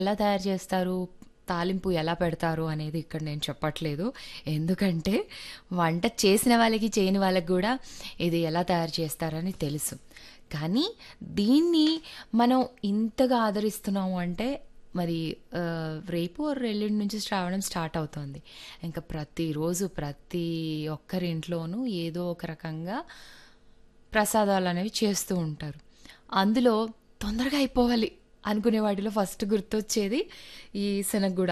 ఎలా తయారు చేస్తారు? తాలింపు ఎలా పెడతారు అనేది ఇక్కడ నేను చెప్పట్లేదు. ఎందుకంటే వంట చేసిన వాళ్ళకి, చేయని వాళ్ళకి గూడా ఇది ఎలా తయారు చేస్తారని తెలుసు. కానీ దీన్ని మనం ఇంతగా ఆదరిస్తున్నాము అంటే మరి ఆహ్, రేపు ఆర్ ఎల్లుండి నుంచి శ్రావణం స్టార్ట్ అవుతోంది. ఇంక ప్రతిరోజు ప్రతి ఒక్కరి ఇంట్లోనూ ఏదో ఒక రకంగా ప్రసాదాలనేవి చేస్తూ ఉంటారు. అందులో తొందరగా అయిపోవాలి అనుకునే వాటిలో ఫస్ట్ గుర్తొచ్చేది ఈ శనగ గుడాలు.